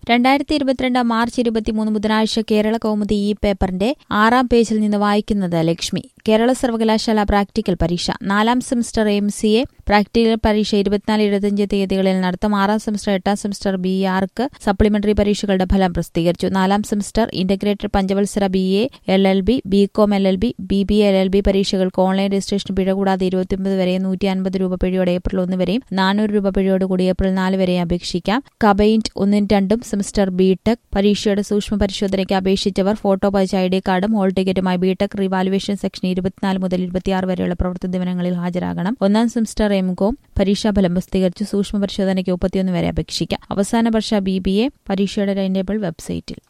രണ്ടായിരത്തി ഇരുപത്തിരണ്ട് മാർച്ച് ഇരുപത്തിമൂന്ന് ബുധനാഴ്ച കേരള കൗമുദി ഈ പേപ്പറിന്റെ ആറാം പേജിൽ നിന്ന് വായിക്കുന്നത് ലക്ഷ്മി കേരള സർവകലാശാല പ്രാക്ടിക്കൽ പരീക്ഷ നാലാം semester M C A practical പരീക്ഷ ഇരുപത്തിനാല് ഇരുപത്തിയഞ്ച് തീയതികളിൽ നടത്തും ആറാം സെമസ്റ്റർ എട്ടാം സെമസ്റ്റർ ബി ആർക്ക് സപ്ലിമെന്ററി പരീക്ഷകളുടെ ഫലം പ്രസിദ്ധീകരിച്ചു നാലാം സെമസ്റ്റർ ഇന്റഗ്രേറ്റഡ് പഞ്ചവത്സര B A L L B B com L L B B B L L B പരീക്ഷകൾക്ക് ഓൺലൈൻ രജിസ്ട്രേഷൻ പിഴ കൂടാതെ ഇരുപത്തിയൊമ്പത് വരെ നൂറ്റി അൻപത് രൂപ പിഴയോടെ ഏപ്രിൽ ഒന്ന് വരെയും നാനൂറ് രൂപ പിഴയോട് കൂടി ഏപ്രിൽ നാല് വരെയും അപേക്ഷിക്കാം കബൈൻറ്റ് ഒന്നും രണ്ടും സെമസ്റ്റർ ബി ടെക് പരീക്ഷയുടെ സൂക്ഷ്മ പരിശോധനയ്ക്ക് അപേക്ഷിച്ചവർ ഫോട്ടോ പതിച്ച ഐ ഡി കാർഡും ഹോൾ ടിക്കറ്റുമായി ബി ടെക് റിവാലുവേഷൻ സെക്ഷൻ ഇരുപത്തിനാല് മുതൽ ഇരുപത്തിയാറ് വരെയുള്ള പ്രവൃത്തി ദിനങ്ങളിൽ ഹാജരാകണം ഒന്നാം സെമസ്റ്റർ എം കോം പരീക്ഷാഫലം പ്രസിദ്ധീകരിച്ച് സൂക്ഷ്മ പരിശോധനയ്ക്ക് മുപ്പത്തിയൊന്ന് വരെ അപേക്ഷിക്കാം അവസാന വർഷ ബി ബി എ പരീക്ഷയുടെ ടൈം ടേബിൾ വെബ്സൈറ്റിൽ